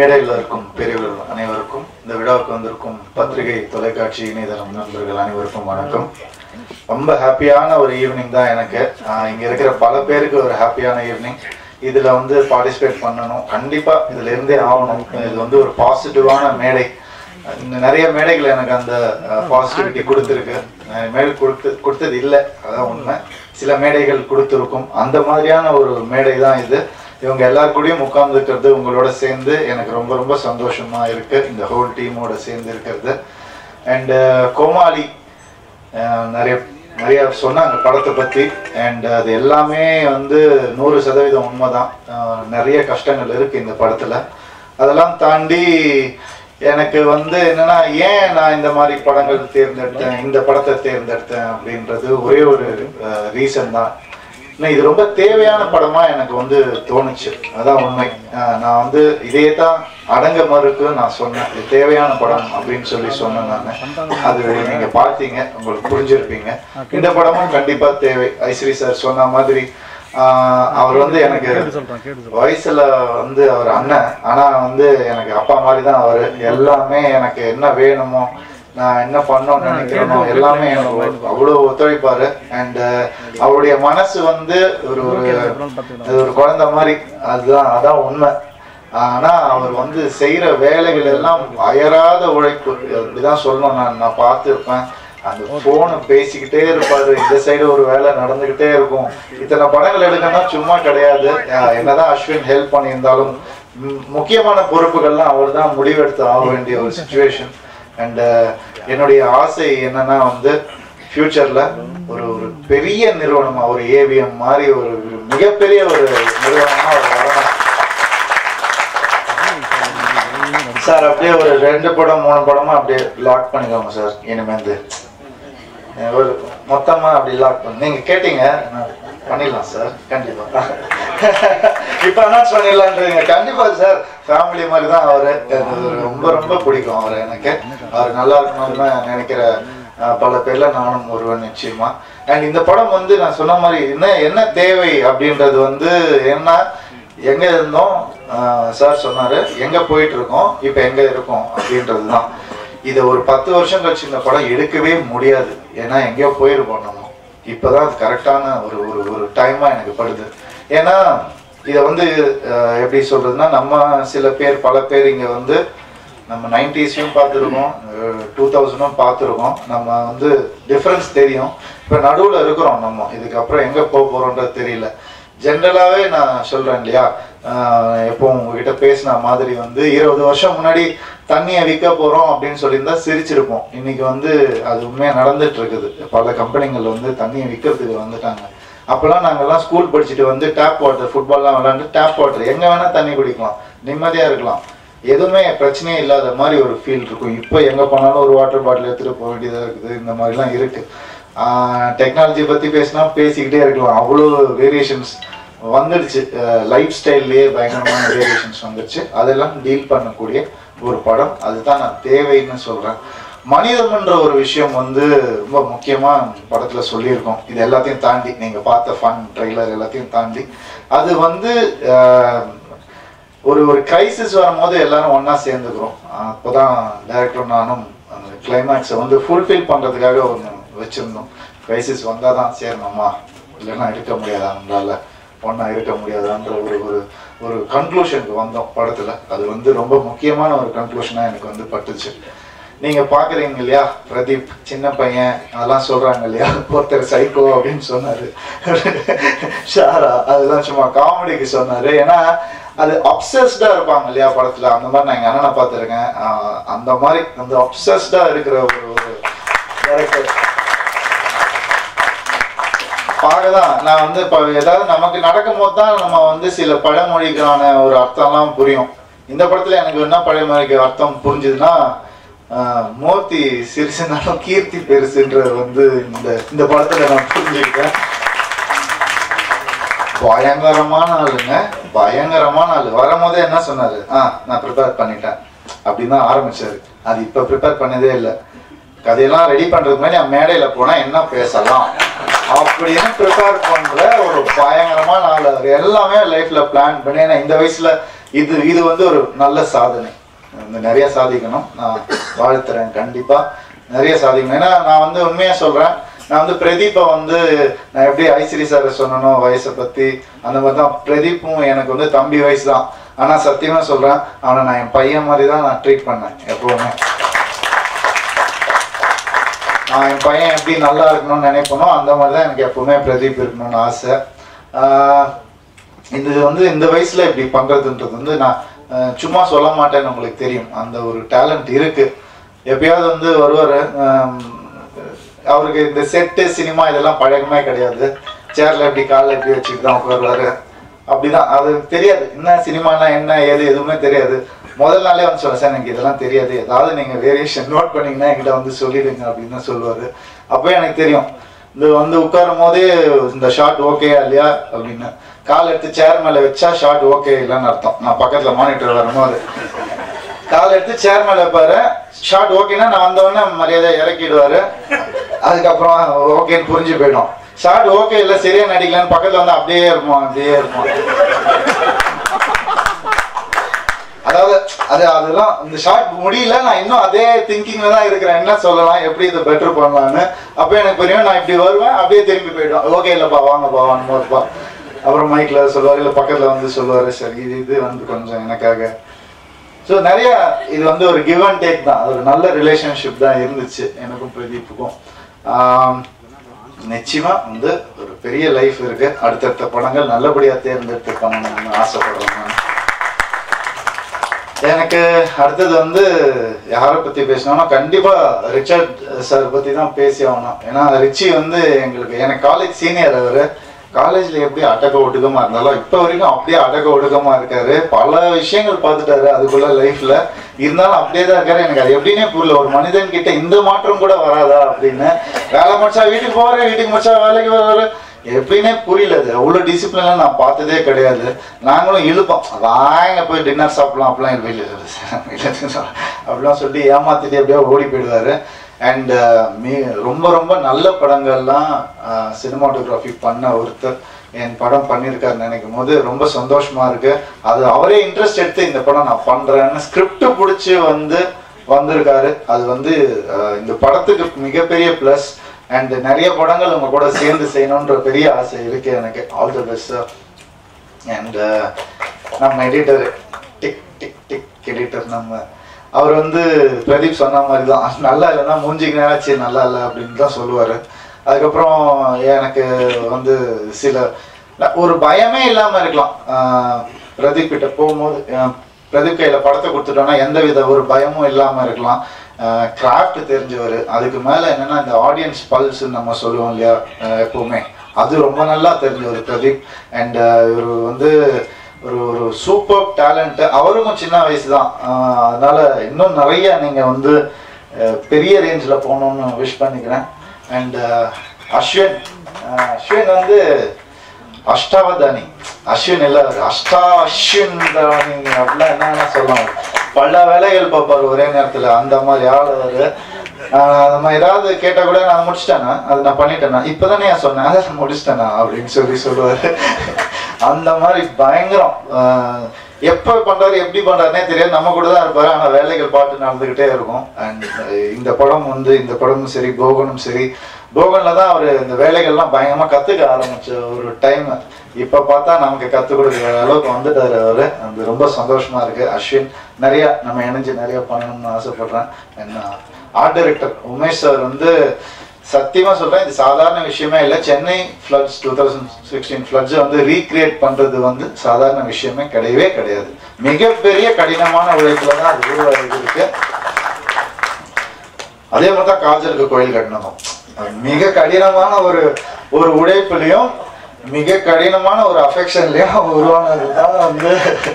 மேடையில் இருக்கும் பெரியவர்கள் அனைவருக்கும் இந்த விழாவுக்கு வந்திருக்கும் பத்திரிகை தொலைக்காட்சி இணையதளம் நண்பர்கள் அனைவருக்கும் வணக்கம் ரொம்ப ஹாப்பியான ஒரு ஈவினிங் தான் எனக்கு ஆஹ் இங்க இருக்கிற பல பேருக்கு ஒரு ஹாப்பியான ஈவினிங் இதுல வந்து பார்ட்டிசிபேட் பண்ணணும் கண்டிப்பா இதுல இருந்தே ஆகணும் இது வந்து ஒரு பாசிட்டிவான மேடை இன்னும் நிறைய மேடைகள் எனக்கு அந்த பாசிட்டிவிட்டி கொடுத்துருக்கு நிறைய மேடை கொடுத்து கொடுத்தது இல்லை அதான் உண்மை சில மேடைகள் கொடுத்துருக்கும் அந்த மாதிரியான ஒரு மேடை தான் இது இவங்க எல்லார் கூடயும் உட்கார்ந்துருக்கிறது உங்களோட சேர்ந்து எனக்கு ரொம்ப ரொம்ப சந்தோஷமா இருக்கு இந்த ஹோல் டீமோட சேர்ந்து இருக்கிறது அண்ட் கோமாளி அஹ் நிறைய நிறைய சொன்னாங்க படத்தை பத்தி அண்ட் அது எல்லாமே வந்து நூறு சதவீதம் உண்மைதான் அஹ் நிறைய கஷ்டங்கள் இருக்கு இந்த படத்துல அதெல்லாம் தாண்டி எனக்கு வந்து என்னன்னா ஏன் நான் இந்த மாதிரி படங்கள் தேர்ந்தெடுத்தேன் இந்த படத்தை தேர்ந்தெடுத்தேன் அப்படின்றது ஒரே ஒரு ரீசன் தான் ஏன்னா இது ரொம்ப தேவையான படமா எனக்கு வந்து தோணுச்சு அதான் உண்மை அஹ் நான் வந்து இதே தான் அடங்க மறுக்கு நான் சொன்னேன் இது தேவையான படம் அப்படின்னு சொல்லி சொன்னேன் நான் அது நீங்க பார்த்தீங்க உங்களுக்கு புரிஞ்சிருப்பீங்க இந்த படமும் கண்டிப்பா தேவை ஐஸ்வரி சார் சொன்ன மாதிரி ஆஹ் அவர் வந்து எனக்கு வயசுல வந்து அவர் அண்ணன் ஆனா வந்து எனக்கு அப்பா மாதிரி தான் அவரு எல்லாமே எனக்கு என்ன வேணுமோ நான் என்ன பண்ணணும்னு நினைக்கிறேனோ எல்லாமே எனக்கு அவ்வளவு ஒத்துழைப்பாரு அண்ட் அவருடைய மனசு வந்து ஒரு ஒரு அது ஒரு குழந்தை மாதிரி அதுதான் அதான் உண்மை ஆனா அவர் வந்து செய்யற வேலைகள் எல்லாம் அயராத உழைப்பு அப்படிதான் சொல்லணும் நான் நான் பார்த்துருப்பேன் அந்த போனை பேசிக்கிட்டே இருப்பாரு இந்த சைடு ஒரு வேலை நடந்துகிட்டே இருக்கும் இத்தனை படங்கள் எடுக்கணும்னா சும்மா கிடையாது அஹ் என்னதான் அஸ்வின் ஹெல்ப் பண்ணியிருந்தாலும் ம், முக்கியமான பொறுப்புகள்லாம் அவர் தான் முடிவெடுத்து ஆக வேண்டிய ஒரு சுச்சுவேஷன் அண்ட் என்னுடைய ஆசை என்னன்னா வந்து ஃபியூச்சர்ல ஒரு ஒரு பெரிய நிறுவனமா ஒரு ஏவிஎம் மாதிரி ஒரு மிகப்பெரிய ஒரு நிறுவனமா அவர் வரணும் சார் அப்படியே ஒரு ரெண்டு படம் மூணு படமா அப்படியே லாக் பண்ணிக்கோங்க சார் இனிமேந்து அஹ் ஒரு மொத்தமா அப்படி லாக் பண்ணி நீங்க கேட்டீங்க நான் பண்ணிடலாம் சார் கண்டிப்பா இப்ப அனௌன்ஸ் பண்ணிடலான்றீங்க கண்டிப்பா சார் ஃபேமிலி மாதிரி தான் அவரு எனக்கு ரொம்ப ரொம்ப பிடிக்கும் அவரை எனக்கு அவர் நல்லா இருக்கணும்னு தான் நினைக்கிற அஹ், பல பேர்ல நானும் ஒருவன் நிச்சயமா அண்ட் இந்த படம் வந்து நான் சொன்ன மாதிரி என்ன என்ன தேவை அப்படின்றது வந்து என்ன எங்க இருந்தோம் சார் சொன்னாரு எங்க போயிட்டு இருக்கோம் இப்ப எங்க இருக்கோம் அப்படின்றது தான் இதை ஒரு பத்து வருஷம் கழிச்சு இந்த படம் எடுக்கவே முடியாது ஏன்னா எங்கேயோ போயிருப்போம் நம்ம இப்பதான் அது கரெக்டான ஒரு ஒரு ஒரு டைமா எனக்கு படுது ஏன்னா இதை வந்து அஹ், எப்படி சொல்றதுன்னா நம்ம சில பேர் பல பேர் இங்க வந்து நம்ம நைன்டிஸையும் பார்த்துருக்கோம் டூ தௌசண்டும் பார்த்துருக்கோம் நம்ம வந்து டிஃப்ரென்ஸ் தெரியும் இப்போ நடுவில் இருக்கிறோம் நம்ம இதுக்கப்புறம் எங்கே போக போகிறோன்றது தெரியல ஜென்ரலாகவே நான் சொல்கிறேன் இல்லையா ஆஹ் எப்போ உங்ககிட்ட பேசின மாதிரி வந்து இருபது வருஷம் முன்னாடி தண்ணியை விற்க போகிறோம் அப்படின்னு சொல்லியிருந்தா சிரிச்சிருப்போம் இன்னைக்கு வந்து அது உண்மையாக நடந்துட்டு இருக்குது பல கம்பெனிகள் வந்து தண்ணியை விற்கிறதுக்கு வந்துட்டாங்க அப்போல்லாம் நாங்கெல்லாம் ஸ்கூல் படிச்சுட்டு வந்து டேப் வாட்டர் ஃபுட்பால்லாம் விளாண்டு டேப் வாட்டர் எங்கே வேணால் தண்ணி குடிக்கலாம் நிம்மதியாக இருக்கலாம் எதுவுமே பிரச்சனையே இல்லாத மாதிரி ஒரு ஃபீல் இருக்கும் இப்போ எங்கே போனாலும் ஒரு வாட்டர் பாட்டில் எடுத்துகிட்டு போக வேண்டியதாக இருக்குது இந்த மாதிரிலாம் இருக்குது டெக்னாலஜி பற்றி பேசினா பேசிக்கிட்டே இருக்கலாம் அவ்வளோ வேரியேஷன்ஸ் வந்துடுச்சு லைஃப் ஸ்டைல்லையே பயங்கரமான வேரியேஷன்ஸ் வந்துடுச்சு அதெல்லாம் டீல் பண்ணக்கூடிய ஒரு படம் அதுதான் நான் தேவைன்னு சொல்கிறேன் மனிதம்ன்ற ஒரு விஷயம் வந்து ரொம்ப முக்கியமாக படத்தில் சொல்லியிருக்கோம் இது எல்லாத்தையும் தாண்டி நீங்கள் பார்த்த ஃபன் ட்ரெய்லர் எல்லாத்தையும் தாண்டி அது வந்து ஆஹ், ஒரு ஒரு கிரைசிஸ் வரும்போது எல்லாரும் ஒண்ணா சேர்ந்துக்கிறோம் அப்போதான் டைரக்டர் நானும் அந்த கிளைமேக்ஸை வந்து ஃபுல்ஃபில் பண்றதுக்காக ஒன்று வச்சிருந்தோம் கிரைசிஸ் வந்தால் தான் சேரணுமா இல்லைன்னா இருக்க முடியாதா நம்மளால ஒன்றா இருக்க முடியாதான்ற ஒரு ஒரு ஒரு கன்க்ளூஷனுக்கு வந்தோம் படத்தில் அது வந்து ரொம்ப முக்கியமான ஒரு கன்க்ளூஷனாக எனக்கு வந்து பட்டுச்சு நீங்க பாக்குறீங்க இல்லையா பிரதீப் சின்ன பையன் அதெல்லாம் சொல்றாங்க இல்லையா ஒருத்தர் சைக்கோ அப்படின்னு சொன்னாரு ஷாரா அதெல்லாம் சும்மா காமெடிக்கு சொன்னாரு ஏன்னா அது அப்சஸ்டா இருப்பாங்க இல்லையா படத்துல அந்த மாதிரி நான் எங்க அண்ணனை பார்த்துருக்கேன் ஆஹ் அந்த மாதிரி அந்த அப்சஸ்டா இருக்கிற ஒரு ஒரு டேரக்டர் பார்க்கதான் நான் வந்து இப்போ ஏதாவது நமக்கு நடக்கும் போது தான் நம்ம வந்து சில பழமொழிக்கான ஒரு அர்த்தம்லாம் புரியும் இந்த படத்துல எனக்கு என்ன பழமொழிக்கு அர்த்தம் புரிஞ்சுதுன்னா ஆஹ், மூர்த்தி சிறுசுனாலும் கீர்த்தி பெருசுன்றது வந்து இந்த இந்த படத்துல நான் புரிஞ்சுக்கிட்டேன் பயங்கரமான ஆளுங்க பயங்கரமான ஆளு வரும்போதே என்ன சொன்னாரு ஆ நான் ப்ரிப்பேர் பண்ணிட்டேன் அப்படின்னு தான் ஆரம்பிச்சாரு அது இப்ப ப்ரிப்பேர் பண்ணதே இல்லை கதையெல்லாம் ரெடி பண்றதுக்கு முன்னாடி நான் மேடையில போனா என்ன பேசலாம் அப்படின்னு ப்ரிப்பேர் பண்ற ஒரு பயங்கரமான ஆள் அவர் எல்லாமே லைஃப்ல பிளான் பண்ணி ஏன்னா இந்த வயசுல இது இது வந்து ஒரு நல்ல சாதனை இந்த நிறைய சாதிக்கணும் நான் வாழ்த்துறேன் கண்டிப்பா நிறைய சாதிக்கணும் ஏன்னா நான் வந்து உண்மையா சொல்றேன் நான் வந்து பிரதீப்பை வந்து நான் எப்படி ஐஸ்வரி சார் சொன்னனோ வயசை பத்தி அந்த மாதிரி தான் பிரதீப்பும் எனக்கு வந்து தம்பி வயசு தான் ஆனா சத்தியமா சொல்றேன் அவனை நான் என் பையன் மாதிரி தான் நான் ட்ரீட் பண்ணேன் எப்பவுமே நான் என் பையன் எப்படி நல்லா இருக்கணும்னு நினைப்பனோ அந்த மாதிரி தான் எனக்கு எப்பவுமே பிரதீப் இருக்கணும்னு ஆசை ஆஹ் இது வந்து இந்த வயசுல இப்படி பண்றதுன்றது வந்து நான் அஹ், சும்மா சொல்ல மாட்டேன்னு உங்களுக்கு தெரியும் அந்த ஒரு டேலண்ட் இருக்கு எப்பயாவது வந்து வருவாரு ஆம், அவருக்கு இந்த செட்டு சினிமா இதெல்லாம் பழக்கமே கிடையாது சேர்ல எப்படி காலில் எப்படி வச்சுட்டு தான் உட்காருவாரு அப்படிதான் அது தெரியாது என்ன சினிமானா என்ன ஏது எதுவுமே தெரியாது முதல் நாளே வந்து சொல்ல சார் எனக்கு இதெல்லாம் தெரியாது ஏதாவது நீங்க வேரியேஷன் நோட் பண்ணீங்கன்னா என்கிட்ட வந்து சொல்லிடுங்க அப்படின்னு தான் சொல்லுவாரு அப்பவே எனக்கு தெரியும் இந்த வந்து உட்காரும் போதே இந்த ஷாட் ஓகேயா இல்லையா அப்படின்னு கால் எடுத்து சேர் மேல வச்சா ஷாட் ஓகே இல்லைன்னு அர்த்தம் நான் பக்கத்துல மானிட்டர் வரும்போது கால் எடுத்து சேர் மேல வைப்பாரு ஷாட் ஓகேன்னா நான் வந்தவொடனே மரியாதை இறக்கிடுவாரு அதுக்கப்புறம் ஓகேன்னு புரிஞ்சு போயிடும் ஷாட் ஓகே இல்ல சரியா நடிக்கலன்னு பக்கத்துல வந்து அப்படியே இருப்போம் அப்படியே இருப்போம் அதாவது அது அதெல்லாம் இந்த ஷார்ட் முடியல நான் இன்னும் அதே திங்கிங்ல தான் இருக்கிறேன் என்ன சொல்லலாம் எப்படி இதை பெட்டர் பண்ணலாம்னு அப்போ எனக்கு புரியும் நான் இப்படி வருவேன் அப்படியே திரும்பி போயிடுவேன் ஓகே இல்லப்பா வாங்கப்பா வாங்கப்பா அப்புறம் மைக்ல சொல்லுவாரு இல்ல பக்கத்துல வந்து சொல்லுவாரு சரி இது இது வந்து கொஞ்சம் எனக்காக ஸோ நிறைய இது வந்து ஒரு கிவ் அண்ட் டேக் தான் ஒரு நல்ல ரிலேஷன்ஷிப் தான் இருந்துச்சு எனக்கும் பிரதீப்புக்கும் ஆம், நிச்சயமா வந்து ஒரு பெரிய லைஃப் இருக்கு அடுத்தடுத்த படங்கள் நல்லபடியா தேர்ந்தெடுத்து பண்ணணும்னு ஆசைப்படுறேன் நான் எனக்கு அடுத்தது வந்து யாரை பத்தி பேசணும்னா கண்டிப்பா ரிச்சர்ட் சார் பத்தி தான் பேசி ஆகணும் ஏன்னா ரிச்சி வந்து எங்களுக்கு எனக்கு காலேஜ் சீனியர் அவரு காலேஜ்ல எப்படி அடக்க ஒடுக்கமா இருந்தாலும் இப்ப வரைக்கும் அப்படியே அடக்க ஒடுக்கமா இருக்காரு பல விஷயங்கள் பார்த்துட்டாரு அதுக்குள்ள லைஃப்ல இருந்தாலும் அப்படியே தான் இருக்காரு எனக்கு அது எப்படின்னே புரியல ஒரு மனிதன் கிட்ட இந்த மாற்றம் கூட வராதா அப்படின்னு வேலை முடிச்சா வீட்டுக்கு போறேன் வீட்டுக்கு முடிச்சா வேலைக்கு வர்றாரு எப்படின்னே புரியல அது அவ்வளோ டிசிப்ளின்லாம் நான் பார்த்ததே கிடையாது நாங்களும் இழுப்போம் வாங்க போய் டின்னர் சாப்பிடலாம் அப்படிலாம் வெளியே அப்படிலாம் சொல்லி ஏமாத்திட்டு அப்படியே ஓடி போயிடுவாரு அண்ட் மீ ரொம்ப ரொம்ப நல்ல படங்கள்லாம் சினிமாட்டோகிராஃபி பண்ண ஒருத்தர் என் படம் பண்ணியிருக்காரு நினைக்கும் போது ரொம்ப சந்தோஷமா இருக்கு அது அவரே இன்ட்ரெஸ்ட் எடுத்து இந்த படம் நான் பண்றேன்னு ஸ்கிரிப்ட் பிடிச்சி வந்து வந்திருக்காரு அது வந்து அஹ், இந்த படத்துக்கு மிகப்பெரிய ப்ளஸ் அண்ட் நிறைய படங்கள் உங்க கூட சேர்ந்து செய்யணுன்ற பெரிய ஆசை இருக்கு எனக்கு ஆல் தி பெஸ்ட் அண்ட் நம்ம editor tick tick tick editor நம்ம அவர் வந்து பிரதீப் சொன்ன மாதிரி தான் நல்லா இல்லைன்னா மூஞ்சிக்கு நேரம் சரி நல்லா இல்லை அப்படின்னு தான் சொல்லுவார் அதுக்கப்புறம் எனக்கு வந்து சில ஒரு பயமே இல்லாமல் இருக்கலாம் ஆஹ் பிரதீப் கிட்ட போகும்போது ஆஹ் பிரதீப் கையில் படத்தை கொடுத்துட்டோம்னா எந்த வித ஒரு பயமும் இல்லாமல் இருக்கலாம் கிராஃப்ட் தெரிஞ்சவர் அதுக்கு மேலே என்னன்னா இந்த ஆடியன்ஸ் பல்ஸ் நம்ம சொல்லுவோம் இல்லையா ஆஹ் எப்பவுமே அது ரொம்ப நல்லா தெரிஞ்சவர் பிரதீப் அண்ட் இவர் வந்து ஒரு ஒரு சூப்பர் டேலண்ட் அவருக்கும் சின்ன வயசு தான் அதனால இன்னும் நிறைய நீங்கள் வந்து அஹ், பெரிய ரேஞ்சில் போகணும்னு விஷ் பண்ணிக்கிறேன் அண்ட் அஸ்வின் அஹ், அஸ்வின் வந்து அஷ்டாவதானி அஸ்வின் இல்ல அஷ்டா அஸ்வின் தானி அப்படிலாம் என்னன்னா சொல்லலாம் பல வேலைகள் பார்ப்பாரு ஒரே நேரத்துல அந்த மாதிரி ஆள் அவரு ஆஹ் நம்ம ஏதாவது கேட்டா கூட நான் முடிச்சிட்டேனா அது நான் பண்ணிட்டேனா இப்பதானே நான் சொன்னேன் அதை நான் முடிச்சிட்டேனா அப்படின்னு சொல்லி சொல்லுவாரு அந்த மாதிரி பயங்கரம் ஆஹ் எப்ப பண்றாரு எப்படி பண்றாருனே தெரியாது நம்ம கூட தான் இருப்பாரு ஆனா வேலைகள் பாட்டு நடந்துகிட்டே இருக்கும் அண்ட் இந்த படம் வந்து இந்த படமும் சரி கோகனும் சரி கோகன்ல தான் அவர் இந்த வேலைகள்லாம் பயங்கரமா கத்துக்க ஆரம்பிச்ச ஒரு டைம் இப்ப பார்த்தா நமக்கு கத்துக் கொடுக்குற அளவுக்கு வந்துட்டாரு அவரு அது ரொம்ப சந்தோஷமா இருக்கு அஸ்வின் நிறைய நம்ம இணைஞ்சு நிறைய பண்ணணும்னு ஆசைப்படுறேன் என்ன ஆர்ட் டைரக்டர் உமேஷ் சார் வந்து சத்தியமா சொல்றேன் இது சாதாரண விஷயமே இல்லை Chennai floods two thousand sixteen ஃப்ளட்ஸை வந்து ரீக்ரியேட் பண்றது வந்து சாதாரண விஷயமே கிடையவே கிடையாது மிகப்பெரிய கடினமான உழைப்புல தான் அது உருவாகி இருக்கு அதே மாதிரி தான் காஜலுக்கு கோயில் கட்டணும் மிக கடினமான ஒரு ஒரு உழைப்புலையும் மிக கடினமான ஒரு அஃபெக்ஷன்லயும் உருவானது தான் வந்து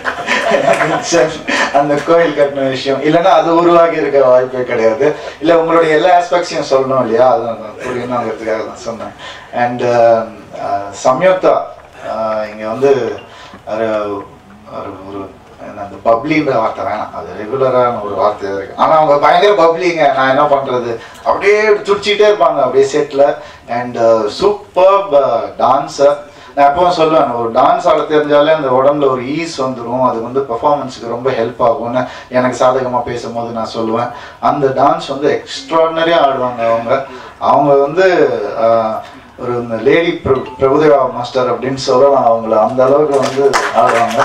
அந்த கோயில் கட்டின விஷயம் இல்லைன்னா அது உருவாகி இருக்க வாய்ப்பே கிடையாது இல்ல உங்களுடைய எல்லா ஆஸ்பெக்ட்ஸையும் சொல்லணும் இல்லையா அது நான் புரியணுங்கிறதுக்காக தான் சொன்னேன் அண்ட் சம்யுக்தா ஆஹ் இங்க வந்து ஒரு ஒரு ஒரு என்ன அந்த பப்ளின்ற வார்த்தை வேணாம் அது ரெகுலரான ஒரு வார்த்தை இருக்கு ஆனா அவங்க பயங்கர பப்ளிங்க நான் என்ன பண்றது அப்படியே துடிச்சிட்டே இருப்பாங்க அப்படியே செட்ல அண்ட் சூப்பர் டான்ஸர் நான் எப்பவும் சொல்லுவேன் ஒரு டான்ஸ் ஆட தெரிஞ்சாலே அந்த உடம்புல ஒரு ஈஸ் வந்துடும் அது வந்து பெர்ஃபார்மன்ஸுக்கு ரொம்ப ஹெல்ப் ஆகும்னு எனக்கு சாதகமாக பேசும்போது நான் சொல்லுவேன் அந்த டான்ஸ் வந்து எக்ஸ்ட்ராடனரியாக ஆடுவாங்க அவங்க அவங்க வந்து ஆஹ், ஒரு இந்த லேடி பிரபுதேவா மாஸ்டர் அப்படின்னு சொல்லலாம் அவங்கள அந்த அளவுக்கு வந்து ஆடுவாங்க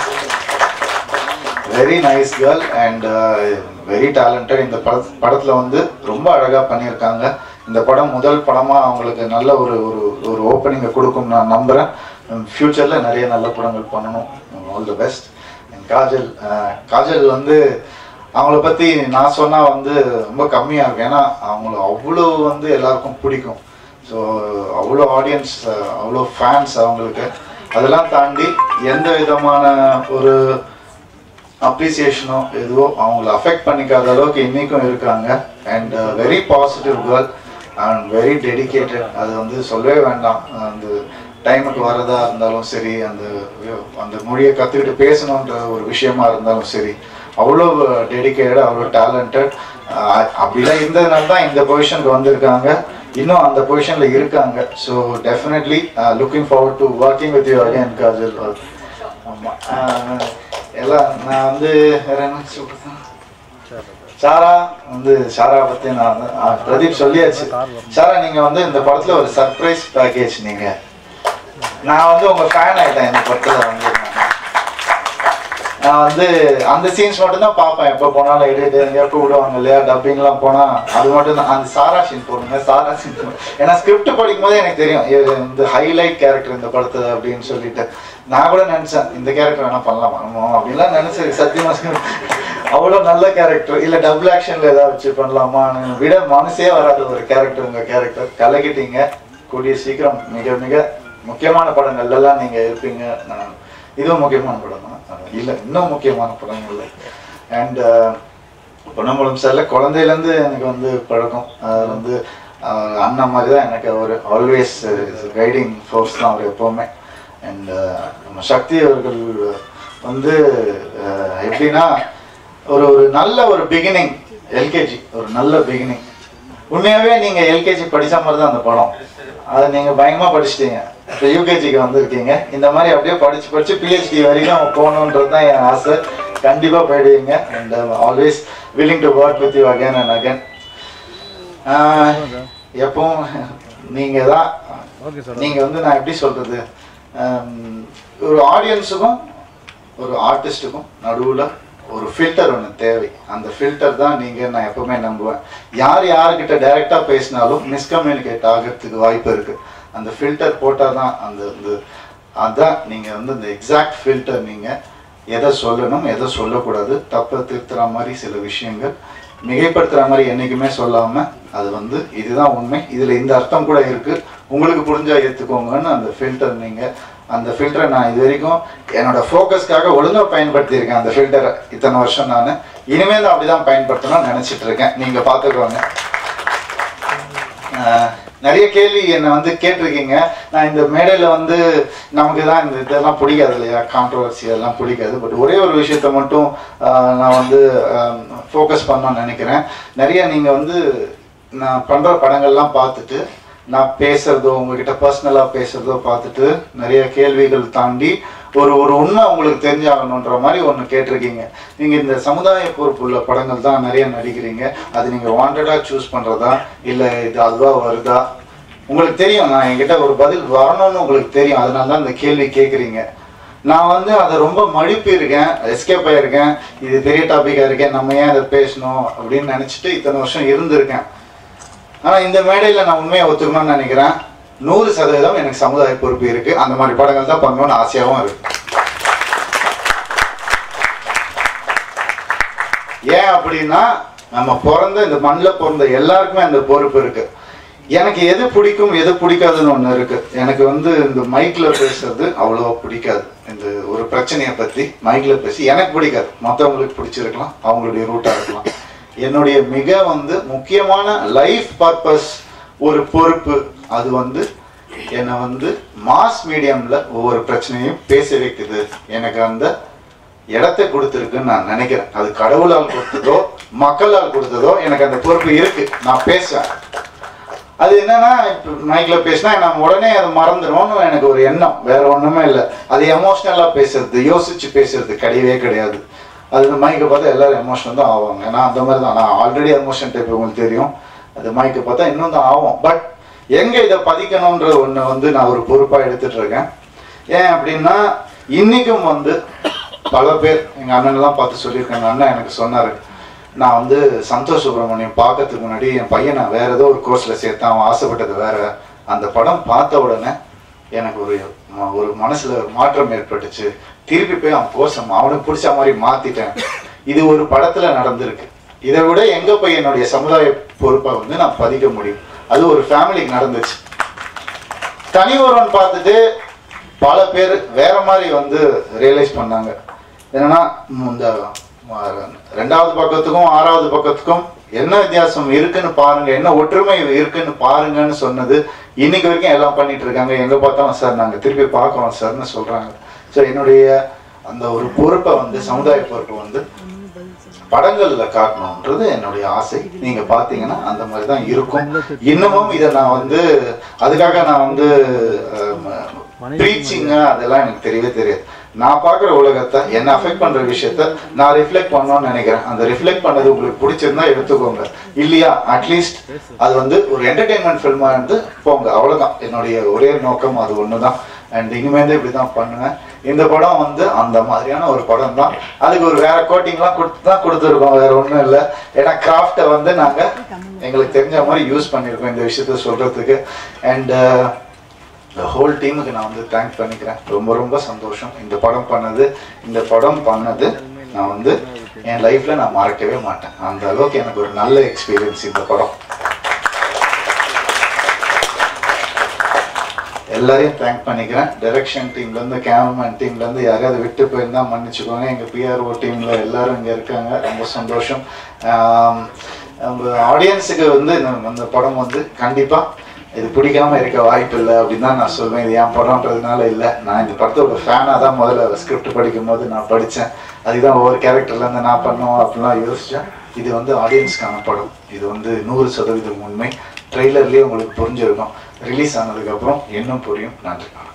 very nice girl and very talented இந்த பட படத்தில் வந்து ரொம்ப அழகாக பண்ணியிருக்காங்க இந்த படம் முதல் படமாக அவங்களுக்கு நல்ல ஒரு ஒரு ஒரு ஓப்பனிங்கை கொடுக்கும் நான் நம்புகிறேன் ஃப்யூச்சரில் நிறைய நல்ல படங்கள் பண்ணணும் all the best and Kajal ah, Kajal வந்து அவங்கள பற்றி நான் சொன்னால் வந்து ரொம்ப கம்மியாக இருக்கும் ஏன்னா அவங்கள அவ்வளோ வந்து எல்லாருக்கும் பிடிக்கும் ஸோ அவ்வளோ ஆடியன்ஸ் அவ்வளோ ஃபேன்ஸ் அவங்களுக்கு அதெல்லாம் தாண்டி எந்த விதமான ஒரு அப்ரிசியேஷனோ எதுவோ அவங்கள அஃபெக்ட் பண்ணிக்காத அளவுக்கு இன்னைக்கும் இருக்காங்க and very positive girl and very dedicated அது வந்து சொல்லவே வேண்டாம் அந்த டைமுக்கு வரதா இருந்தாலும் சரி அந்த அந்த மொழியை கற்றுக்கிட்டு பேசணுன்ற ஒரு விஷயமா இருந்தாலும் சரி அவ்வளோ டெடிகேட்டட் அவ்வளோ டேலண்டட் அப்படிலாம் இருந்ததுனால தான் இந்த பொசிஷனுக்கு வந்திருக்காங்க இன்னும் அந்த பொசிஷனில் இருக்காங்க so definitely looking forward to working with you again Kajal ஆமாம் எல்லாம் நான் வந்து வேற என்ன சொல்றது சாரா வந்து சாரா பத்தி நான் வந்து- ஆ, பிரதீப் சொல்லியாச்சு சாரா நீங்க வந்து இந்த படத்துல ஒரு சர்ப்ரைஸ் பேக்கேஜ் நீங்க நான் வந்து உங்க ஃபேன் ஆயிட்டேன் இந்த படத்துல வந்து நான். நான் வந்து அந்த சீன்ஸ் மட்டும் தான் பார்ப்பேன் எப்போ போனாலும் எடிட் எப்போ விடுவாங்க இல்லையா டப்பிங்லாம் போனா அது மட்டும் தான் அந்த சாரா சீன் போடுங்க சாரா சீன் போடுங்க ஏன்னா ஸ்கிரிப்ட் படிக்கும் போதே எனக்கு தெரியும் இது இந்த ஹைலைட் கேரக்டர் இந்த படத்துல அப்படின்னு சொல்லிட்டு நான் கூட நினைச்சேன் இந்த கேரக்டர் வேணா பண்ணலாம் ஆமா அப்படின்லாம் நினைச்சேன் சத்தியமா சொல்றேன். அவ்வளோ நல்ல கேரக்டர் இல்ல டபுள் ஆக்ஷன்ல ஏதாவது வச்சு பண்ணலாமான்னு விட மனசே வராத ஒரு கேரக்டர் உங்க கேரக்டர் கலக்கிட்டீங்க கூடிய சீக்கிரம் மிக மிக முக்கியமான படங்கள்ல எல்லாம் நீங்க இருப்பீங்க நான் இதுவும் முக்கியமான படம் தான் இல்ல இன்னும் முக்கியமான படங்கள் அண்ட் பொன்னம்பலம் சார்ல குழந்தையிலேருந்து எனக்கு வந்து பழக்கம் அது வந்து ஆஹ் அண்ணன் மாதிரி தான் எனக்கு அவர் ஆல்வேஸ் கைடிங் ஃபோர்ஸ் தான் அவர் எப்போவுமே அண்ட் நம்ம சக்தி அவர்கள் வந்து ஆஹ் எப்படின்னா ஒரு ஒரு நல்ல ஒரு பிகினிங் எல்கேஜி ஒரு நல்ல பிகினிங் உண்மையாவே நீங்க எல்கேஜி படிச்ச மாதிரி தான் அந்த படம் அதை நீங்க பயங்கரமா படிச்சிட்டீங்க இப்போ யூகேஜிக்கு வந்திருக்கீங்க இந்த மாதிரி அப்படியே படிச்சு படிச்சு பிஹெச்டி வரைக்கும் போகணுன்றது தான் என் ஆசை கண்டிப்பா போயிடுவீங்க and always willing to work with you again and again எப்பவும் நீங்க தான் ஓகே சார் நீங்க வந்து நான் எப்படி சொல்றது ஹம், ஒரு ஆடியன்ஸுக்கும் ஒரு ஆர்டிஸ்ட்டுக்கும் நடுவுல ஒரு ஃபில்டர் ஒன்று தேவை அந்த ஃபில்டர் தான் நீங்க நான் எப்பவுமே நம்புவேன் யார் யார்கிட்ட டைரக்டா பேசினாலும் மிஸ்கம்யூனிகேட் ஆகிறதுக்கு வாய்ப்பு இருக்கு அந்த ஃபில்டர் போட்டால் தான் அந்த இந்த அதான் நீங்க வந்து இந்த எக்ஸாக்ட் ஃபில்டர் நீங்க எதை சொல்லணும் எதை சொல்லக்கூடாது தப்பை திருத்துற மாதிரி சில விஷயங்கள் மிகைப்படுத்துற மாதிரி என்னைக்குமே சொல்லாம அது வந்து இதுதான் உண்மை இதுல இந்த அர்த்தம் கூட இருக்கு உங்களுக்கு புரிஞ்சா ஏத்துக்கோங்கன்னு அந்த ஃபில்டர் நீங்க அந்த ஃபில்டரை நான் இது வரைக்கும் என்னோட ஃபோக்கஸ்க்காக ஒழுங்கா பயன்படுத்தியிருக்கேன் அந்த ஃபில்டரை இத்தனை வருஷம் நான் இனிமேல் அப்படிதான் பயன்படுத்தணும்னு நினைச்சிட்டு இருக்கேன் நீங்க பார்த்துக்கோங்க ஆஹ் நிறைய கேள்வி என்னை வந்து கேட்டிருக்கீங்க நான் இந்த மேடையில் வந்து நமக்கு தான் இந்த இதெல்லாம் பிடிக்காது இல்லையா கான்ட்ரவர்சி எல்லாம் பிடிக்காது பட் ஒரே ஒரு விஷயத்த மட்டும் ஆஹ் நான் வந்து ஃபோக்கஸ் பண்ணணும்னு நினைக்கிறேன் நிறைய நீங்கள் வந்து நான் பண்ணுற படங்கள்லாம் பார்த்துட்டு நான் பேசுறதோ உங்ககிட்ட பர்சனலாக பேசுறதோ பார்த்துட்டு நிறைய கேள்விகள் தாண்டி ஒரு ஒரு உண்மை உங்களுக்கு தெரிஞ்சாகணுன்ற மாதிரி ஒன்று கேட்டிருக்கீங்க நீங்கள் இந்த சமுதாய பொறுப்புள்ள படங்கள் தான் நிறைய நடிக்கிறீங்க அது நீங்கள் வாண்டடாக சூஸ் பண்ணுறதா இல்லை இது அதுவாக வருதா உங்களுக்கு தெரியும் நான் என்கிட்ட ஒரு பதில் வரணும்னு உங்களுக்கு தெரியும் அதனால தான் இந்த கேள்வி கேட்குறீங்க நான் வந்து அதை ரொம்ப மழுப்பி இருக்கேன் எஸ்கேப் ஆயிருக்கேன் இது பெரிய டாப்பிக்காக இருக்கேன் நம்ம ஏன் இதை பேசணும் அப்படின்னு நினச்சிட்டு இத்தனை வருஷம் இருந்திருக்கேன் ஆனால் இந்த மேடையில் நான் உண்மையை ஒத்துக்கணும்னு நினைக்கிறேன் நூறு சதவீதம் எனக்கு சமுதாய பொறுப்பு இருக்கு அந்த மாதிரி படங்கள் தான் பண்ணணும்னு ஆசையாகவும் இருக்கு ஏன் அப்படின்னா நம்ம பிறந்த இந்த மண்ணில் பிறந்த எல்லாருக்குமே அந்த பொறுப்பு இருக்கு எனக்கு எது பிடிக்கும் எது பிடிக்காதுன்னு ஒன்று இருக்கு எனக்கு வந்து இந்த மைக்ல பேசுறது அவ்வளோவா பிடிக்காது இந்த ஒரு பிரச்சனையை பத்தி மைக்ல பேசி எனக்கு பிடிக்காது மற்றவங்களுக்கு பிடிச்சிருக்கலாம் அவங்களுடைய ரூட்டா இருக்கலாம் என்னுடைய மிக வந்து முக்கியமான லைஃப் பர்பஸ் ஒரு பொறுப்பு அது வந்து என்னை வந்து மாஸ் மீடியம்ல ஒவ்வொரு பிரச்சனையும் பேச வைக்குது எனக்கு அந்த இடத்தை கொடுத்துருக்குன்னு நான் நினைக்கிறேன் அது கடவுளால் கொடுத்ததோ மக்களால் கொடுத்ததோ எனக்கு அந்த பொறுப்பு இருக்கு நான் பேசுவேன் அது என்னன்னா இப்போ மைக்கில் பேசினா நம்ம உடனே அதை மறந்துடும்னு எனக்கு ஒரு எண்ணம் வேற ஒன்றுமே இல்லை அது எமோஷ்னலாக பேசுறது யோசிச்சு பேசுறது கிடையவே கிடையாது அது மைக்கை பார்த்தா எல்லாரும் எமோஷனல் தான் ஆவாங்க நான் அந்த மாதிரி தான் நான் ஆல்ரெடி எமோஷன் டைப் உங்களுக்கு தெரியும் அது மைக்கை பார்த்தா இன்னும் தான் ஆகும் பட் எங்கே இதை பதிக்கணுன்ற ஒன்று வந்து நான் ஒரு பொறுப்பாக எடுத்துட்டு இருக்கேன் ஏன் அப்படின்னா இன்னைக்கும் வந்து பல பேர் எங்கள் அண்ணன்லாம் பார்த்து சொல்லியிருக்காங்க அண்ணன் எனக்கு சொன்னார் நான் வந்து சந்தோஷ் சுப்ரமணியம் பார்க்கறதுக்கு முன்னாடி என் பையன் நான் வேற ஏதோ ஒரு கோர்ஸில் சேர்த்தேன் அவன் ஆசைப்பட்டது வேற அந்த படம் பார்த்த உடனே எனக்கு ஒரு ம- ஒரு மனசுல ஒரு மாற்றம் ஏற்பட்டுச்சு திருப்பி போய் அவன் கோர்ஸ் அவனுக்கு பிடிச்ச மாதிரி மாத்திட்டேன் இது ஒரு படத்துல நடந்திருக்கு இதை விட எங்க போய் என்னுடைய சமுதாய பொறுப்பை வந்து நான் பதிக்க முடியும் அது ஒரு ஃபேமிலிக்கு நடந்துச்சு தனி ஒருவன் பார்த்துட்டு பல பேர் வேற மாதிரி வந்து ரியலைஸ் பண்ணாங்க என்னன்னா ம், இந்த ம, ரெண்டாவது பக்கத்துக்கும் ஆறாவது பக்கத்துக்கும் என்ன வித்தியாசம் இருக்குன்னு பாருங்க என்ன ஒற்றுமை இருக்குன்னு பாருங்கன்னு சொன்னது இன்னைக்கு வரைக்கும் எல்லாம் பண்ணிட்டு இருக்காங்க எங்க பார்த்தாலும் சார் நாங்க திருப்பி பார்க்கறோம் சார்னு சொல்றாங்க ஸோ என்னுடைய அந்த ஒரு பொறுப்பை வந்து சமுதாய பொறுப்பை வந்து படங்கள்ல காட்டணுன்றது என்னுடைய ஆசை நீங்க பாத்தீங்கன்னா அந்த மாதிரி தான் இருக்கும் இன்னமும் இதை நான் வந்து அதுக்காக நான் வந்து ப்ரீச்சிங்க அதெல்லாம் எனக்கு தெரியவே தெரியாது நான் பார்க்குற உலகத்தை என்ன அஃபெக்ட் பண்ற விஷயத்த நான் ரிஃப்ளெக்ட் பண்ணணும்னு நினைக்கிறேன் அந்த ரிஃப்ளெக்ட் பண்ணது உங்களுக்கு பிடிச்சிருந்தா எடுத்துக்கோங்க இல்லையா அட்லீஸ்ட் அது வந்து ஒரு என்டர்டெயின்மெண்ட் ஃபில்மா இருந்து போங்க அவ்வளவுதான் என்னுடைய ஒரே நோக்கம் அது ஒண்ணுதான் அண்ட் இனிமேல் இப்படி தான் பண்ணுவேன் இந்த படம் வந்து அந்த மாதிரியான ஒரு படம் தான் அதுக்கு ஒரு வேற கோட்டிங்லாம் கொடுத்து தான் கொடுத்துருக்கோம் வேற ஒன்றும் இல்லை ஏன்னா கிராஃப்டை வந்து நாங்கள் எங்களுக்கு தெரிஞ்ச மாதிரி யூஸ் பண்ணியிருக்கோம் இந்த விஷயத்த சொல்றதுக்கு அண்ட் இந்த ஹோல் டீமுக்கு நான் வந்து தேங்க் பண்ணிக்கிறேன் ரொம்ப ரொம்ப சந்தோஷம் இந்த படம் பண்ணது இந்த படம் பண்ணது நான் வந்து என் லைஃப்ல நான் மறக்கவே மாட்டேன் அந்த அளவுக்கு எனக்கு ஒரு நல்ல எக்ஸ்பீரியன்ஸ் இந்த படம் எல்லாரையும் தேங்க் பண்ணிக்கிறேன் டைரக்ஷன் டீம்லேருந்து கேமராமேன் டீம்லேருந்து யாரையாவது விட்டு போயிருந்தா மன்னிச்சுக்கோங்க எங்கள் பிஆர்ஓ டீமில் எல்லாரும் இங்கே இருக்காங்க ரொம்ப சந்தோஷம் ஆம், உங்க ஆடியன்ஸுக்கு வந்து இந்த இந்த படம் வந்து கண்டிப்பாக இது பிடிக்காம இருக்க வாய்ப்பு இல்லை அப்படின்னு தான் நான் சொல்வேன் இது என் படம்ன்றதுனால இல்லை நான் இந்த படத்தோட ஃபேனாக தான் முதல்ல ஸ்கிரிப்ட் படிக்கும் போது நான் படித்தேன் அதுதான் ஒவ்வொரு கேரக்டர்லேருந்து நான் பண்ணுவோம் அப்படிலாம் யோசித்தேன் இது வந்து ஆடியன்ஸ்க்கான படம் இது வந்து நூறு சதவீதம் உண்மை ட்ரெய்லர்லேயே உங்களுக்கு புரிஞ்சிருக்கும் ரிலீஸ் ஆனதுக்கப்புறம் இன்னும் புரியும் நன்றி